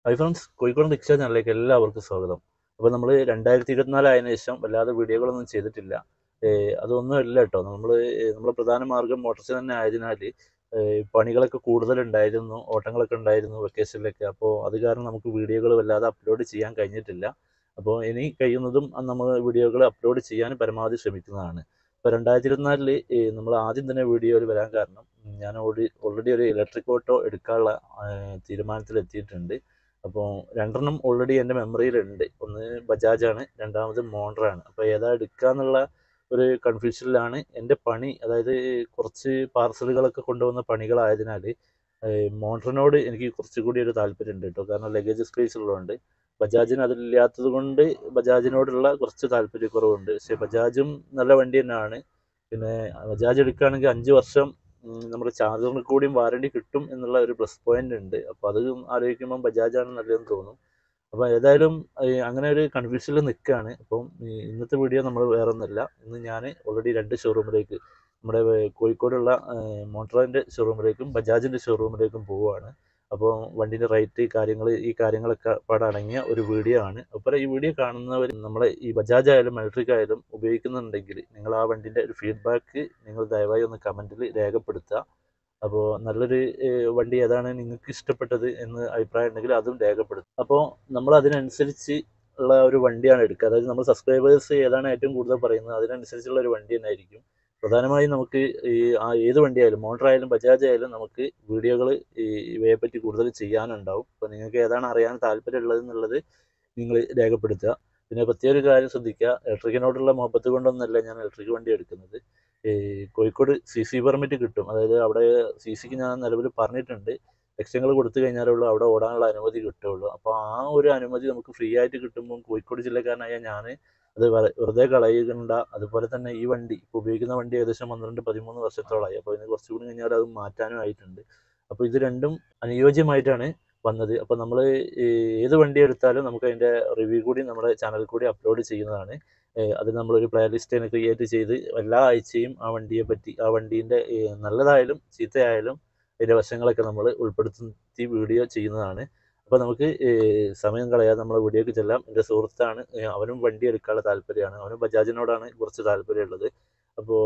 hi friends Kozhikode rickshaw ചാനലിലേക്ക് എല്ലാവർക്കും സ്വാഗതം അപ്പോൾ നമ്മൾ രണ്ടായിരത്തി ഇരുപത്തിനാല് ആയതിനു ശേഷം വല്ലാതെ വീഡിയോകളൊന്നും ചെയ്തിട്ടില്ല ഏഹ് അതൊന്നും അല്ല കേട്ടോ നമ്മൾ നമ്മുടെ പ്രധാന മാർഗം മോട്ടോർസ് തന്നെ ആയതിനാൽ ഏഹ് പണികളൊക്കെ കൂടുതലുണ്ടായിരുന്നു ഓട്ടങ്ങളൊക്കെ ഉണ്ടായിരുന്നു വെക്കേഷനിലൊക്കെ അപ്പോൾ അത് കാരണം നമുക്ക് വീഡിയോകൾ വല്ലാതെ അപ്ലോഡ് ചെയ്യാൻ കഴിഞ്ഞിട്ടില്ല അപ്പോൾ ഇനി കഴിയുന്നതും നമ്മൾ വീഡിയോകൾ അപ്ലോഡ് ചെയ്യാൻ പരമാവധി ശ്രമിക്കുന്നതാണ് ഇപ്പോൾ രണ്ടായിരത്തി ഇരുപത്തിനാലില് നമ്മൾ ആദ്യം തന്നെ വീഡിയോയിൽ വരാൻ കാരണം ഞാൻ ഓൾറെഡി ഓൾറെഡി ഒരു ഇലക്ട്രിക് ഓട്ടോ എടുക്കാനുള്ള ഏഹ് തീരുമാനത്തിലെത്തിയിട്ടുണ്ട് അപ്പോൾ രണ്ടെണ്ണം ഓൾറെഡി എൻ്റെ മെമ്മറിയിലുണ്ട് ഒന്ന് ബജാജാണ് രണ്ടാമത് മോണ്ടറാണ് അപ്പോൾ ഏതാ എടുക്കുക എന്നുള്ള ഒരു കൺഫ്യൂഷനിലാണ് എൻ്റെ പണി അതായത് കുറച്ച് പാർസലുകളൊക്കെ കൊണ്ടുവന്ന പണികളായതിനാൽ മോണ്ടറിനോട് എനിക്ക് കുറച്ചുകൂടി ഒരു താല്പര്യമുണ്ട് കേട്ടോ കാരണം ലഗേജ് സ്പേസ് ഉള്ളതുകൊണ്ട് ബജാജിന് അതിലില്ലാത്തത് കൊണ്ട് ബജാജിനോടുള്ള കുറച്ച് താല്പര്യക്കുറവുണ്ട് പക്ഷേ ബജാജും നല്ല വണ്ടി തന്നെയാണ് പിന്നെ ബജാജ് എടുക്കുകയാണെങ്കിൽ അഞ്ച് വർഷം ഉം, നമ്മുടെ ചാർജറിന് കൂടിയും വാറണ്ടി കിട്ടും എന്നുള്ള ഒരു പ്ലസ് പോയിന്റ് ഉണ്ട് അപ്പോൾ അത് ആലോചിക്കുമ്പോൾ ബജാജാണ് നല്ലതെന്ന് തോന്നും അപ്പോൾ ഏതായാലും ഏഹ്, അങ്ങനെ ഒരു കൺഫ്യൂഷനിൽ നിൽക്കുകയാണ് അപ്പം ഈ ഇന്നത്തെ വീഡിയോ നമ്മൾ വേറെ ഒന്നല്ല ഇന്ന് ഞാൻ ഓൾറെഡി രണ്ട് ഷോറൂമിലേക്ക് നമ്മുടെ വേ- കോഴിക്കോടുള്ള മോട്ടറിൻ്റെ ഷോറൂമിലേക്കും ബജാജിൻ്റെ ഷോറൂമിലേക്കും പോവുകയാണ് അപ്പോൾ വണ്ടീൻ്റെ റേറ്റ് കാര്യങ്ങൾ ഈ കാര്യങ്ങളൊക്കെ പാടടങ്ങിയ ഒരു വീഡിയോ ആണ് അപ്പോൾ ഈ വീഡിയോ കാണുന്നവർ നമ്മളെ ഈ ബജാജ് ആയാലും ഇലക്ട്രിക് ആയാലും ഉപയോഗിക്കുന്നുണ്ടെങ്കിൽ നിങ്ങൾ ആ വണ്ടീൻ്റെ ഒരു ഫീഡ്ബാക്ക് നിങ്ങൾ ദയവായി ഒന്ന് കമൻറ്റിൽ രേഖപ്പെടുത്തുക അപ്പോൾ നല്ലൊരു ഏഹ്, വണ്ടി ഏതാണ് നിങ്ങൾക്ക് ഇഷ്ടപ്പെട്ടത് എന്ന് അഭിപ്രായം ഉണ്ടെങ്കിൽ അതും രേഖപ്പെടുത്തും അപ്പോൾ നമ്മൾ അതിനനുസരിച്ച് ഉള്ള ഒരു വണ്ടിയാണ് എടുക്കുക അതായത് നമ്മൾ സബ്സ്ക്രൈബേഴ്സ് ഏതാണ് ഏറ്റവും കൂടുതൽ പറയുന്നത് അതിനനുസരിച്ചുള്ള ഒരു വണ്ടി തന്നെ ആയിരിക്കും പ്രധാനമായും നമുക്ക് ഈ ആ ഏത് വണ്ടിയായാലും മോട്ടർ ആയാലും ബജാജ് ആയാലും നമുക്ക് വീഡിയോകൾ ഈ ഇവയെ പറ്റി കൂടുതൽ ചെയ്യാനുണ്ടാവും അപ്പോൾ നിങ്ങൾക്ക് ഏതാണ് അറിയാൻ താല്പര്യമുള്ളത് എന്നുള്ളത് നിങ്ങൾ രേഖപ്പെടുത്തുക പിന്നെ പ്രത്യേക ഒരു കാര്യം ശ്രദ്ധിക്കുക ഇലക്ട്രിക്കിനോടുള്ള മുഹബത്ത് കൊണ്ടൊന്നല്ല ഞാൻ ഇലക്ട്രിക് വണ്ടി എടുക്കുന്നത് ഈ കോഴിക്കോട് സി സി പെർമിറ്റ് കിട്ടും അതായത് അവിടെ സി സിക്ക് ഞാൻ നിലവിൽ പറഞ്ഞിട്ടുണ്ട് ലക്ഷങ്ങൾ കൊടുത്തു കഴിഞ്ഞാലുള്ളൂ അവിടെ ഓടാനുള്ള അനുമതി കിട്ടുകയുള്ളൂ അപ്പോൾ ആ ഒരു അനുമതി നമുക്ക് ഫ്രീ ആയിട്ട് കിട്ടുമ്പോൾ കോഴിക്കോട് ജില്ലക്കാരനായ ഞാൻ അത് വെറു- വെറുതെ കളയുകയുണ്ട അതുപോലെ തന്നെ ഈ വണ്ടി ഇപ്പോൾ ഉപയോഗിക്കുന്ന വണ്ടി ഏകദേശം പന്ത്രണ്ട് പതിമൂന്ന് വർഷത്തോളമായി അപ്പോൾ ഇതിന് കുറച്ചുകൂടി കഴിഞ്ഞാൽ അത് മാറ്റാനും ആയിട്ടുണ്ട് അപ്പോൾ ഇത് രണ്ടും അനുയോജ്യമായിട്ടാണ് വന്നത് അപ്പോൾ നമ്മൾ ഏത് വണ്ടി എടുത്താലും നമുക്ക് അതിൻ്റെ റിവ്യൂ കൂടി നമ്മുടെ ചാനലിൽ കൂടി അപ്ലോഡ് ചെയ്യുന്നതാണ് ഏഹ് അത് നമ്മളൊരു പ്ലേലിസ്റ്റ് തന്നെ ക്രിയേറ്റ് ചെയ്ത് എല്ലാ ആഴ്ചയും ആ വണ്ടിയെ പറ്റി ആ വണ്ടീൻ്റെ നല്ലതായാലും ചീത്തയായാലും അതിൻ്റെ വശങ്ങളൊക്കെ നമ്മൾ ഉൾപ്പെടുത്തി വീഡിയോ ചെയ്യുന്നതാണ് അപ്പോൾ നമുക്ക് ഏഹ് സമയം കളയാതെ നമ്മൾ വീഡിയോക്ക് ചെല്ലാം എൻ്റെ സുഹൃത്താണ് ഏഹ് അവനും വണ്ടി എടുക്കാനുള്ള താല്പര്യമാണ് അവനും ബജാജിനോടാണ് കുറച്ച് താല്പര്യമുള്ളത് അപ്പോൾ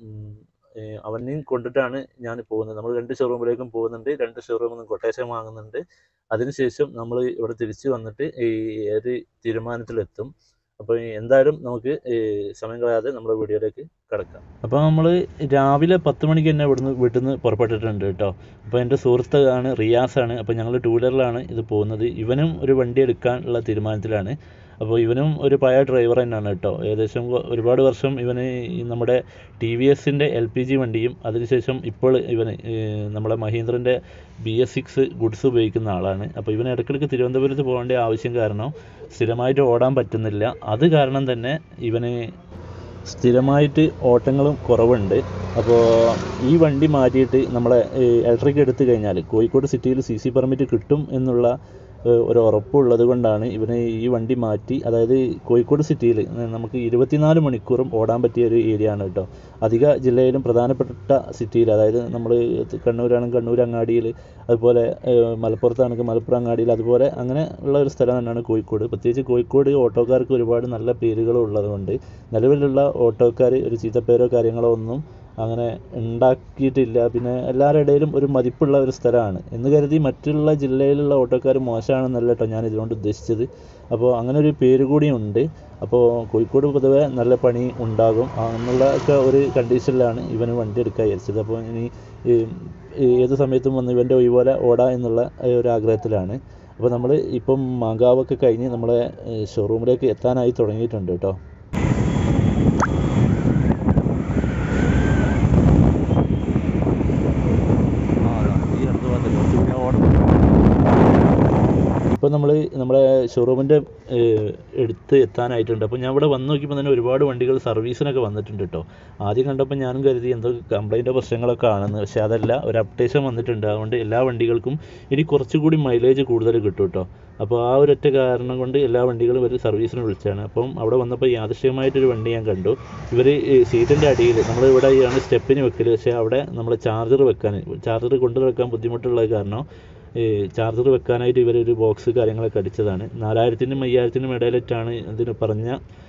അവനെയും കൊണ്ടിട്ടാണ് ഞാൻ പോകുന്നത് നമ്മൾ രണ്ട് ഷോറൂമിലേക്കും പോകുന്നുണ്ട് രണ്ട് ഷോറൂമിൽ നിന്നും കൊട്ടേഷൻ വാങ്ങുന്നുണ്ട് അതിനുശേഷം നമ്മൾ ഇവിടെ തിരിച്ച് വന്നിട്ട് ഈ ഒരു തീരുമാനത്തിലെത്തും അപ്പോൾ എന്തായാലും നമുക്ക് ഈ സമയം കളയാതെ നമ്മുടെ വീഡിയോയിലേക്ക് കിടക്കാം അപ്പോൾ നമ്മൾ രാവിലെ പത്ത് മണിക്ക് തന്നെ ഇവിടുന്ന് വീട്ടിൽ നിന്ന് പുറപ്പെട്ടിട്ടുണ്ട് കേട്ടോ അപ്പോൾ എൻ്റെ സുഹൃത്ത് ആണ് റിയാസാണ് അപ്പോൾ ഞങ്ങൾ ടൂ വീലറിലാണ് ഇത് പോകുന്നത് ഇവനും ഒരു വണ്ടി എടുക്കാനുള്ള തീരുമാനത്തിലാണ് അപ്പോൾ ഇവനും ഒരു പഴയ ഡ്രൈവർ തന്നെയാണ് കേട്ടോ ഏകദേശം കൊ- ഒരുപാട് വർഷം ഇവന് ഈ നമ്മുടെ ടി വി എസിൻ്റെ എൽ പി ജി വണ്ടിയും അതിനുശേഷം ഇപ്പോൾ ഇവന് ഏഹ്, നമ്മുടെ മഹീന്ദ്രൻ്റെ ബി എസ് സിക്സ് ഗുഡ്സ് ഉപയോഗിക്കുന്ന ആളാണ് അപ്പോൾ ഇവൻ ഇടയ്ക്കിടയ്ക്ക് തിരുവനന്തപുരത്ത് പോകേണ്ട ആവശ്യം കാരണം സ്ഥിരമായിട്ട് ഓടാൻ പറ്റുന്നില്ല അത് കാരണം തന്നെ ഇവന് സ്ഥിരമായിട്ട് ഓട്ടങ്ങളും കുറവുണ്ട് അപ്പോൾ ഈ വണ്ടി മാറ്റിയിട്ട് നമ്മളെ ഇലക്ട്രിക് എടുത്തു കഴിഞ്ഞാൽ കോഴിക്കോട് സിറ്റിയിൽ സി സി പെർമിറ്റ് കിട്ടും എന്നുള്ള ഏഹ്, ഒരു ഉറപ്പുള്ളത് കൊണ്ടാണ് ഇവന് ഈ വണ്ടി മാറ്റി അതായത് കോഴിക്കോട് സിറ്റിയിൽ നമുക്ക് ഇരുപത്തിനാല് മണിക്കൂറും ഓടാൻ പറ്റിയ ഒരു ഏരിയ ആണ് കേട്ടോ അധിക ജില്ലയിലും പ്രധാനപ്പെട്ട സിറ്റിയിൽ അതായത് നമ്മൾ കണ്ണൂരാണെങ്കിൽ കണ്ണൂർ അങ്ങാടിയിൽ അതുപോലെ ഏഹ്, മലപ്പുറത്താണെങ്കിൽ മലപ്പുറം അങ്ങാടിയിൽ അതുപോലെ അങ്ങനെ ഉള്ള ഒരു സ്ഥലം തന്നെയാണ് കോഴിക്കോട് പ്രത്യേകിച്ച് കോഴിക്കോട് ഓട്ടോക്കാർക്ക് ഒരുപാട് നല്ല പേരുകളും ഉള്ളതുകൊണ്ട് നിലവിലുള്ള ഓട്ടോക്കാർ ഒരു ചീത്തപ്പേരോ കാര്യങ്ങളോ ഒന്നും അങ്ങനെ ഉണ്ടാക്കിയിട്ടില്ല പിന്നെ എല്ലാവരുടെ ഇടയിലും ഒരു മതിപ്പുള്ള ഒരു സ്ഥലമാണ് എന്ന് കരുതി മറ്റുള്ള ജില്ലയിലുള്ള ഓട്ടോക്കാർ മോശമാണെന്നല്ല കേട്ടോ ഞാൻ ഇതുകൊണ്ട് ഉദ്ദേശിച്ചത് അപ്പോൾ അങ്ങനെ ഒരു പേര് കൂടിയുണ്ട് അപ്പോൾ കോഴിക്കോട് പൊതുവെ നല്ല പണി ഉണ്ടാകും എന്നുള്ള ഒക്കെ ഒരു കണ്ടീഷനിലാണ് ഇവന് വണ്ടി എടുക്കാൻ വിചാരിച്ചത് അപ്പോൾ ഇനി ഈ ഈ ഏത് സമയത്തും വന്ന് ഇവൻ്റെ ഒഴിപോലെ ഓടാ എന്നുള്ള ഏ, ഒരു ആഗ്രഹത്തിലാണ് അപ്പോൾ നമ്മൾ ഇപ്പം മാങ്കാവൊക്കെ കഴിഞ്ഞ് നമ്മളെ ഷോറൂമിലേക്ക് എത്താനായി തുടങ്ങിയിട്ടുണ്ട് കേട്ടോ ഇപ്പോൾ നമ്മൾ നമ്മുടെ ഷോറൂമിൻ്റെ എടുത്ത് എത്താനായിട്ടുണ്ട് അപ്പോൾ ഞാൻ ഇവിടെ വന്ന് നോക്കിയപ്പോൾ തന്നെ ഒരുപാട് വണ്ടികൾ സർവീസിനൊക്കെ വന്നിട്ടുണ്ട് കേട്ടോ ആദ്യം കണ്ടപ്പോൾ ഞാനും കരുതി എന്തോ കംപ്ലൈൻറ്റോ പ്രശ്നങ്ങളൊക്കെ ആണെന്ന് പക്ഷേ അതല്ല ഒരു അപ്ഡേഷൻ വന്നിട്ടുണ്ട് അതുകൊണ്ട് എല്ലാ വണ്ടികൾക്കും ഇനി കുറച്ചുകൂടി മൈലേജ് കൂടുതൽ കിട്ടും കേട്ടോ അപ്പോൾ ആ ഒരൊറ്റ കാരണം കൊണ്ട് എല്ലാ വണ്ടികളും ഒരു സർവീസിന് വിളിച്ചാണ് അപ്പം അവിടെ വന്നപ്പോൾ യാദൃശ്യമായിട്ടൊരു വണ്ടി ഞാൻ കണ്ടു ഇവർ സീറ്റിൻ്റെ അടിയിൽ നമ്മൾ ഇവിടെ ആണ് സ്റ്റെപ്പിന് വെക്കൽ പക്ഷേ അവിടെ നമ്മൾ ചാർജർ വെക്കാൻ ചാർജർ കൊണ്ടു വെക്കാൻ ബുദ്ധിമുട്ടുള്ളത് കാരണം ചാർജർ വെക്കാനായിട്ട് ഇവരൊരു ബോക്സ് കാര്യങ്ങളൊക്കെ അടിച്ചതാണ് നാലായിരത്തിനും അയ്യായിരത്തിനും ഇടയിലിട്ടാണ് ഇതിന് പറഞ്ഞ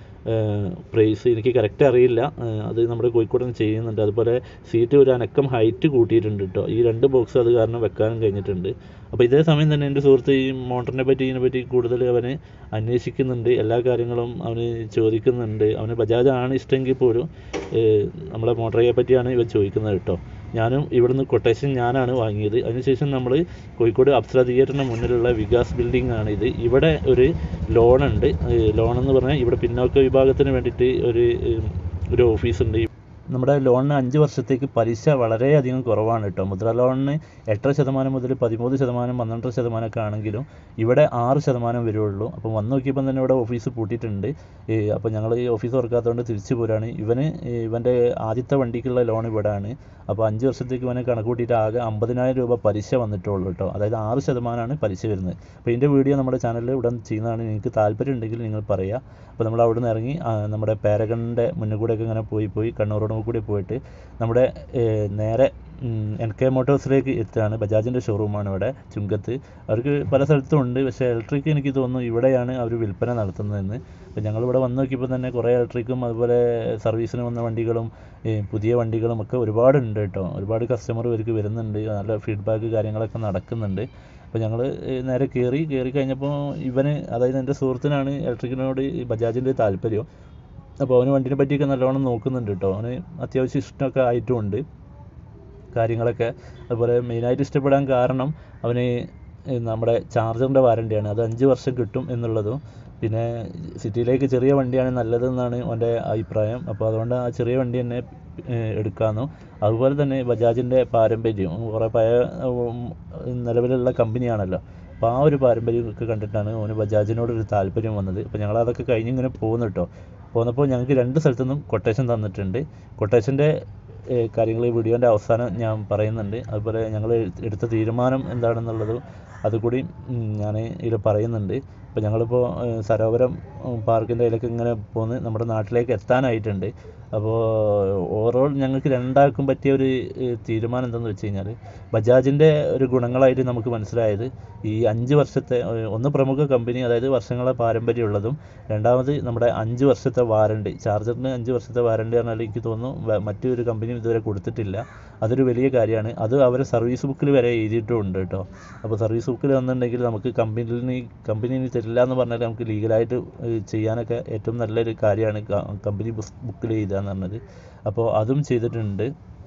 പ്രൈസ് എനിക്ക് കറക്റ്റ് അറിയില്ല ഏഹ് അത് നമ്മുടെ കോഴിക്കോട് നിന്ന് ചെയ്യുന്നുണ്ട് അതുപോലെ സീറ്റ് ഒരു അനക്കം ഹൈറ്റ് കൂട്ടിയിട്ടുണ്ട് കേട്ടോ ഈ രണ്ട് ബോക്സ് അത് കാരണം വെക്കാനും കഴിഞ്ഞിട്ടുണ്ട് അപ്പോൾ ഇതേ സമയം തന്നെ എൻ്റെ സുഹൃത്ത് ഈ മോട്ടറിനെ പറ്റി ഇതിനെ പറ്റി കൂടുതൽ അവന് അന്വേഷിക്കുന്നുണ്ട് എല്ലാ കാര്യങ്ങളും അവന് ചോദിക്കുന്നുണ്ട് അവന് ബജാജ് ആണ് ഇഷ്ടമെങ്കിൽ പോലും ഏഹ് നമ്മളെ മോട്ടറയെ പറ്റിയാണ് ഇവൻ ചോദിക്കുന്നത് കേട്ടോ ഞാനും ഇവിടുന്ന് കൊട്ടേഷൻ ഞാനാണ് വാങ്ങിയത് അതിനുശേഷം നമ്മൾ കോഴിക്കോട് അപ്സര തിയേറ്ററിന് മുന്നിലുള്ള വികാസ് ബിൽഡിംഗ് ആണ് ഇത് ഇവിടെ ഒരു ലോൺ ഉണ്ട് ലോൺ എന്ന് പറഞ്ഞാൽ ഇവിടെ പിന്നോക്ക വിഭാഗത്തിന് വേണ്ടിയിട്ട് ഒരു ഏഹ്, ഒരു ഓഫീസ് ഉണ്ട് നമ്മുടെ ലോണിന് അഞ്ച് വർഷത്തേക്ക് പലിശ വളരെയധികം കുറവാണ് കേട്ടോ മുദ്ര ലോണിന് എട്ടര ശതമാനം മുതൽ പതിമൂന്ന് ശതമാനം പന്ത്രണ്ടര ശതമാനമൊക്കെ ആണെങ്കിലും ഇവിടെ ആറ് ശതമാനം വരുള്ളൂ അപ്പോൾ വന്ന് നോക്കിയപ്പോൾ തന്നെ ഇവിടെ ഓഫീസ് പൂട്ടിയിട്ടുണ്ട് ഈ അപ്പോൾ ഞങ്ങൾ ഈ ഓഫീസ് തുറക്കാത്തതുകൊണ്ട് തിരിച്ചു പോരാണ് ഇവന് ഈ ഇവൻ്റെ ആദ്യത്തെ വണ്ടിക്കുള്ള ലോൺ ഇവിടെയാണ് അപ്പോൾ അഞ്ച് വർഷത്തേക്ക് ഇവനെ കണക്ക് കൂട്ടിയിട്ട് ആകെ അമ്പതിനായിരം രൂപ പലിശ വന്നിട്ടുള്ളൂ കേട്ടോ അതായത് ആറ് ശതമാനമാണ് പലിശ വരുന്നത് അപ്പോൾ ഇതിൻ്റെ വീഡിയോ നമ്മുടെ ചാനലിൽ ഉടൻ ചെയ്യുന്നതാണ് നിങ്ങൾക്ക് താല്പര്യം ഉണ്ടെങ്കിൽ നിങ്ങൾ പറയുക അപ്പോൾ നമ്മൾ അവിടെ നിന്ന് ഇറങ്ങി ആ, നമ്മുടെ പാരഗണിൻ്റെ മുന്നിൽ കൂടെയൊക്കെ ഇങ്ങനെ പോയി പോയി കണ്ണൂർ റോഡ് കൂടി പോയിട്ട് നമ്മുടെ ഏഹ്, നേരെ എൻ കെ മോട്ടോഴ്സിലേക്ക് എത്തുകയാണ് ബജാജിൻ്റെ ഷോറൂമാണ് ഇവിടെ ചുങ്കത്ത് അവർക്ക് പല സ്ഥലത്തും ഉണ്ട് പക്ഷേ ഇലക്ട്രിക് എനിക്ക് തോന്നുന്നു ഇവിടെയാണ് അവർ വിൽപ്പന നടത്തുന്നതെന്ന് അപ്പോൾ ഞങ്ങളിവിടെ വന്ന് നോക്കിയപ്പോൾ തന്നെ കുറേ ഇലക്ട്രിക്കും അതുപോലെ സർവീസിന് വന്ന വണ്ടികളും ഈ പുതിയ വണ്ടികളും ഒക്കെ ഒരുപാടുണ്ട് കേട്ടോ ഒരുപാട് കസ്റ്റമർ ഇവർക്ക് വരുന്നുണ്ട് നല്ല ഫീഡ്ബാക്ക് കാര്യങ്ങളൊക്കെ നടക്കുന്നുണ്ട് അപ്പോൾ ഞങ്ങൾ നേരെ കയറി കയറി കഴിഞ്ഞപ്പോൾ ഇവന് അതായത് എൻ്റെ സുഹൃത്തിനാണ് ഇലക്ട്രിക്കിനോട് ഈ ബജാജിൻ്റെ താല്പര്യം അപ്പോൾ അവന് വണ്ടിനെ പറ്റിയൊക്കെ നല്ലോണം നോക്കുന്നുണ്ട് കേട്ടോ അവന് അത്യാവശ്യം ഇഷ്ടമൊക്കെ ആയിട്ടുമുണ്ട് കാര്യങ്ങളൊക്കെ അതുപോലെ മെയിനായിട്ട് ഇഷ്ടപ്പെടാൻ കാരണം അവന് ഈ നമ്മുടെ ചാർജറിൻ്റെ വാറണ്ടിയാണ് അത് അഞ്ച് വർഷം കിട്ടും എന്നുള്ളതും പിന്നെ സിറ്റിയിലേക്ക് ചെറിയ വണ്ടിയാണ് നല്ലതെന്നാണ് അവൻ്റെ അഭിപ്രായം അപ്പോൾ അതുകൊണ്ട് ആ ചെറിയ വണ്ടി തന്നെ ഏഹ്, എടുക്കാമെന്നും അതുപോലെ തന്നെ ബജാജിൻ്റെ പാരമ്പര്യം കുറേ പഴയ ഉം, നിലവിലുള്ള കമ്പനിയാണല്ലോ അപ്പോൾ ആ ഒരു പാരമ്പര്യം ഒക്കെ കണ്ടിട്ടാണ് അവന് ബജാജിനോട് ഒരു താല്പര്യം വന്നത് അപ്പോൾ ഞങ്ങൾ അതൊക്കെ കഴിഞ്ഞ് ഇങ്ങനെ പോകുന്നു കേട്ടോ പോന്നപ്പോൾ ഞങ്ങൾക്ക് രണ്ട് സ്ഥലത്തു നിന്നും കൊട്ടേഷൻ തന്നിട്ടുണ്ട് കൊട്ടേഷൻ്റെ കാര്യങ്ങൾ ഈ വീഡിയോൻ്റെ അവസാനം ഞാൻ പറയുന്നുണ്ട് അതുപോലെ ഞങ്ങൾ എടുത്ത തീരുമാനം എന്താണെന്നുള്ളത് അതുകൂടി ഞാൻ ഇതിൽ പറയുന്നുണ്ട് അപ്പോൾ ഞങ്ങളിപ്പോൾ ഏഹ്, സരോവരം പാർക്കിൻ്റെ അതിലേക്ക് ഇങ്ങനെ പോന്ന് നമ്മുടെ നാട്ടിലേക്ക് എത്താനായിട്ടുണ്ട് അപ്പോൾ ഓവറോൾ ഞങ്ങൾക്ക് രണ്ടാൾക്കും പറ്റിയ ഒരു ഏഹ്, തീരുമാനം എന്താണെന്ന് വെച്ച് കഴിഞ്ഞാൽ ബജാജിൻ്റെ ഒരു ഗുണങ്ങളായിട്ട് നമുക്ക് മനസ്സിലായത് ഈ അഞ്ച് വർഷത്തെ ഏഹ്, ഒന്ന് പ്രമുഖ കമ്പനി അതായത് വർഷങ്ങളെ പാരമ്പര്യമുള്ളതും രണ്ടാമത് നമ്മുടെ അഞ്ച് വർഷത്തെ വാറണ്ടി ചാർജറിന് അഞ്ച് വർഷത്തെ വാറണ്ടി പറഞ്ഞാൽ എനിക്ക് തോന്നുന്നു വ- മറ്റൊരു കമ്പനിയും ഇതുവരെ കൊടുത്തിട്ടില്ല അതൊരു വലിയ കാര്യമാണ് അത് അവരെ സർവീസ് ബുക്കിൽ വരെ എഴുതിയിട്ടുണ്ട് കേട്ടോ അപ്പോൾ സർവീസ് ബുക്കിൽ വന്നിട്ടുണ്ടെങ്കിൽ നമുക്ക് കമ്പനിയിൽ കമ്പനി ഇനി തരില്ല എന്ന് പറഞ്ഞാൽ നമുക്ക് ലീഗലായിട്ട് ഏഹ്, ചെയ്യാനൊക്കെ ഏറ്റവും നല്ലൊരു കാര്യമാണ് കമ്പനി ബുക്കിൽ എഴുതുക എന്ന് പറഞ്ഞത് അപ്പോൾ അതും ചെയ്തിട്ടുണ്ട്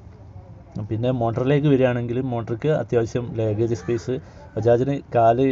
പിന്നെ മോട്ടറിലേക്ക് വരികയാണെങ്കിൽ മോട്ടർക്ക് അത്യാവശ്യം ലേഗേജ് സ്പേസ് ബജാജിന് കാല്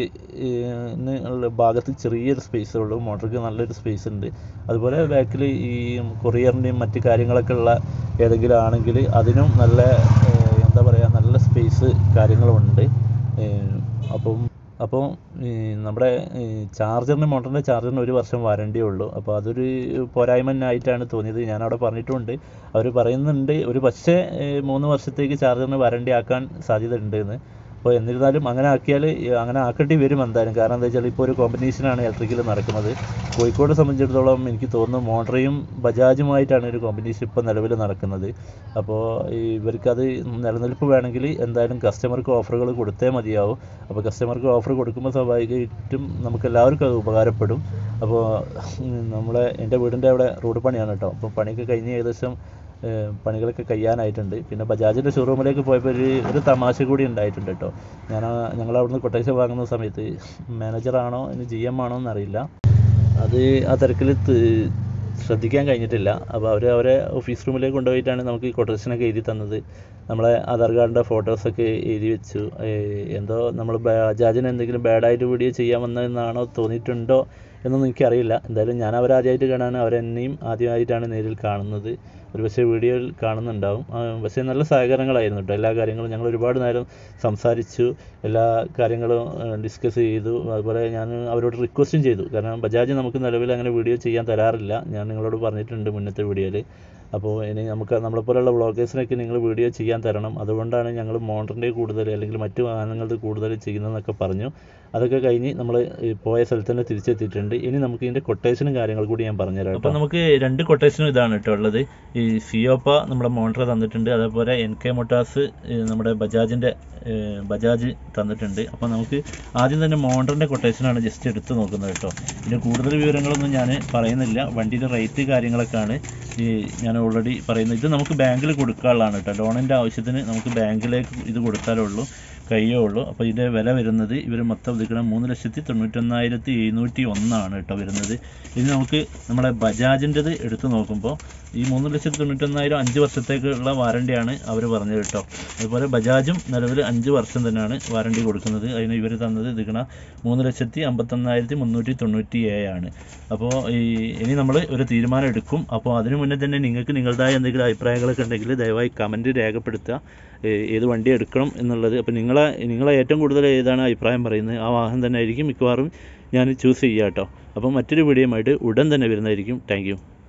ന് ഉള്ള ഭാഗത്ത് ചെറിയൊരു സ്പേസേ ഉള്ളൂ മോട്ടർക്ക് നല്ലൊരു സ്പേസ് ഉണ്ട് അതുപോലെ ബാക്കിൽ ഈ കൊറിയറിൻ്റെയും മറ്റ് കാര്യങ്ങളൊക്കെ ഉള്ള ഏതെങ്കിലും ആണെങ്കിൽ അതിനും നല്ല ഏഹ്, എന്താ പറയുക നല്ല സ്പേസ് കാര്യങ്ങളുമുണ്ട് ഏഹ്, അപ്പം അപ്പോൾ ഈ നമ്മുടെ ഈ ചാർജറിന് മോട്ടറിൻ്റെ ചാർജറിന് ഒരു വർഷം വാറണ്ടിയേ ഉള്ളൂ അപ്പോൾ അതൊരു പോരായ്മ തന്നെ ആയിട്ടാണ് തോന്നിയത് ഞാനവിടെ പറഞ്ഞിട്ടുമുണ്ട് അവർ പറയുന്നുണ്ട് ഒരു പക്ഷേ ഏഹ്, മൂന്ന് വർഷത്തേക്ക് ചാർജറിന് വാറണ്ടി ആക്കാൻ സാധ്യത ഉണ്ട് എന്ന് അപ്പോൾ എന്നിരുന്നാലും അങ്ങനെ ആക്കിയാൽ അങ്ങനെ ആക്കേണ്ടി വരും എന്തായാലും കാരണം എന്താ വെച്ചാൽ ഇപ്പോൾ ഒരു കോമ്പറ്റീഷനാണ് ഇലക്ട്രിക്കിൽ നടക്കുന്നത് കോഴിക്കോട് സംബന്ധിച്ചിടത്തോളം എനിക്ക് തോന്നുന്നു മോട്ടറയും ബജാജുമായിട്ടാണ് ഒരു കോമ്പറ്റീഷൻ ഇപ്പോൾ നിലവിൽ നടക്കുന്നത് അപ്പോൾ ഇവർക്കത് നിലനിൽപ്പ് വേണമെങ്കിൽ എന്തായാലും കസ്റ്റമർക്ക് ഓഫറുകൾ കൊടുത്തേ മതിയാവും അപ്പോൾ കസ്റ്റമർക്ക് ഓഫർ കൊടുക്കുമ്പോൾ സ്വാഭാവികമായിട്ടും നമുക്ക് എല്ലാവർക്കും അത് ഉപകാരപ്പെടും അപ്പോൾ നമ്മളെ എൻ്റെ വീടിൻ്റെ അവിടെ റോഡ് പണിയാണ് കേട്ടോ അപ്പോൾ പണിയൊക്കെ കഴിഞ്ഞ് ഏകദേശം ഏഹ് പണികളൊക്കെ കഴിയാനായിട്ടുണ്ട് പിന്നെ ബജാജിൻ്റെ ഷോറൂമിലേക്ക് പോയപ്പോൾ ഒരു ഒരു തമാശ കൂടി ഉണ്ടായിട്ടുണ്ട് കേട്ടോ ഞാൻ ഞങ്ങൾ അവിടുന്ന് കൊട്ടേഷൻ വാങ്ങുന്ന സമയത്ത് മാനേജറാണോ ഇനി ജി എം ആണോ എന്നറിയില്ല അത് ആ തിരക്കിൽ ശ്രദ്ധിക്കാൻ കഴിഞ്ഞിട്ടില്ല അപ്പോൾ അവർ അവരെ ഓഫീസ് റൂമിലേക്ക് കൊണ്ടുപോയിട്ടാണ് നമുക്ക് ഈ കൊട്ടേഷനൊക്കെ എഴുതി തന്നത് നമ്മളെ ആധാർ കാർഡിൻ്റെ ഫോട്ടോസൊക്കെ എഴുതി വെച്ചു ഏഹ് എന്തോ നമ്മൾ ബജാജിന് എന്തെങ്കിലും ബാഡായിട്ട് വീഡിയോ ചെയ്യാൻ വന്നതെന്നാണോ തോന്നിയിട്ടുണ്ടോ എന്നൊന്നും എനിക്കറിയില്ല എന്തായാലും ഞാൻ അവരെ ആദ്യമായിട്ട് കാണാൻ അവരെന്നെയും ആദ്യമായിട്ടാണ് നേരിൽ കാണുന്നത് ഒരു പക്ഷേ വീഡിയോയിൽ കാണുന്നുണ്ടാവും ആ, പക്ഷേ നല്ല സഹകരണങ്ങളായിരുന്നു കേട്ടോ എല്ലാ കാര്യങ്ങളും ഞങ്ങൾ ഒരുപാട് നേരം സംസാരിച്ചു എല്ലാ കാര്യങ്ങളും ഡിസ്കസ് ചെയ്തു അതുപോലെ ഞാൻ അവരോട് റിക്വസ്റ്റും ചെയ്തു കാരണം ബജാജ് നമുക്ക് നിലവിൽ അങ്ങനെ വീഡിയോ ചെയ്യാൻ തരാറില്ല ഞാൻ നിങ്ങളോട് പറഞ്ഞിട്ടുണ്ട് മുന്നത്തെ വീഡിയോയിൽ അപ്പോൾ ഇനി നമുക്ക് നമ്മളെപ്പോലുള്ള വ്ളോഗേഴ്സിനൊക്കെ നിങ്ങൾ വീഡിയോ ചെയ്യാൻ തരണം അതുകൊണ്ടാണ് ഞങ്ങൾ മോണ്ടറിൻ്റെ കൂടുതൽ അല്ലെങ്കിൽ മറ്റു വാഹനങ്ങളുടെ കൂടുതൽ ചെയ്യുന്നതെന്നൊക്കെ പറഞ്ഞു അതൊക്കെ കഴിഞ്ഞ് നമ്മൾ പോയ സ്ഥലത്ത് തന്നെ തിരിച്ചെത്തിയിട്ടുണ്ട് ഇനി നമുക്ക് ഇതിൻ്റെ കൊട്ടേഷനും കാര്യങ്ങൾ കൂടി ഞാൻ പറഞ്ഞുതരാം അപ്പോൾ നമുക്ക് രണ്ട് കൊട്ടേഷനും ഇതാണ് കേട്ടോ ഉള്ളത് ഈ സിയോപ്പ നമ്മുടെ മോണ്ടർ തന്നിട്ടുണ്ട് അതേപോലെ എൻ കെ മൊട്ടാസ് നമ്മുടെ ബജാജിൻ്റെ ബജാജ് തന്നിട്ടുണ്ട് അപ്പോൾ നമുക്ക് ആദ്യം തന്നെ മോണ്ടറിൻ്റെ കൊട്ടേഷനാണ് ജസ്റ്റ് എടുത്ത് നോക്കുന്നത് കേട്ടോ ഇതിന് കൂടുതൽ വിവരങ്ങളൊന്നും ഞാൻ പറയുന്നില്ല വണ്ടിയുടെ റേറ്റ് കാര്യങ്ങളൊക്കെയാണ് ഈ ഞാൻ ഓൾറെഡി പറയുന്നത് ഇത് നമുക്ക് ബാങ്കിൽ കൊടുക്കാനുള്ളതാണ് കേട്ടോ ലോണിൻ്റെ ആവശ്യത്തിന് നമുക്ക് ബാങ്കിലേക്ക് ഇത് കൊടുത്താലേ ഉള്ളൂ കഴിയേ ഉള്ളൂ അപ്പോൾ ഇതിൻ്റെ വില വരുന്നത് ഇവർ മൊത്തം ഒതുക്കണം മൂന്ന് ലക്ഷത്തി തൊണ്ണൂറ്റൊന്നായിരത്തി എഴുന്നൂറ്റി ഒന്നാണ് കേട്ടോ വരുന്നത് ഇത് നമുക്ക് നമ്മുടെ ബജാജിൻ്റെത് എടുത്ത് നോക്കുമ്പോൾ ഈ മൂന്ന് ലക്ഷത്തി തൊണ്ണൂറ്റൊന്നായിരം അഞ്ച് വർഷത്തേക്കുള്ള വാറണ്ടിയാണ് അവർ പറഞ്ഞത് കേട്ടോ അതുപോലെ ബജാജും നിലവിൽ അഞ്ച് വർഷം തന്നെയാണ് വാറണ്ടി കൊടുക്കുന്നത് അതിന് ഇവർ തന്നത് ഇതിക്കണ മൂന്ന് ലക്ഷത്തി അമ്പത്തൊന്നായിരത്തി മുന്നൂറ്റി തൊണ്ണൂറ്റി ഏഴാണ് അപ്പോൾ ഈ ഇനി നമ്മൾ ഒരു തീരുമാനം എടുക്കും അപ്പോൾ അതിനു മുന്നേ തന്നെ നിങ്ങൾക്ക് നിങ്ങളുടേതായ എന്തെങ്കിലും അഭിപ്രായങ്ങളൊക്കെ ഉണ്ടെങ്കിൽ ദയവായി കമൻറ്റ് രേഖപ്പെടുത്തുക ഏ- ഏത് വണ്ടി എടുക്കണം എന്നുള്ളത് അപ്പോൾ നിങ്ങളെ നിങ്ങളെ ഏറ്റവും കൂടുതൽ ഏതാണ് അഭിപ്രായം പറയുന്നത് ആ വാഹനം തന്നെ ആയിരിക്കും മിക്കവാറും ഞാൻ ചൂസ് ചെയ്യുക കേട്ടോ അപ്പോൾ മറ്റൊരു വീഡിയോയുമായിട്ട് ഉടൻ തന്നെ വരുന്നതായിരിക്കും താങ്ക്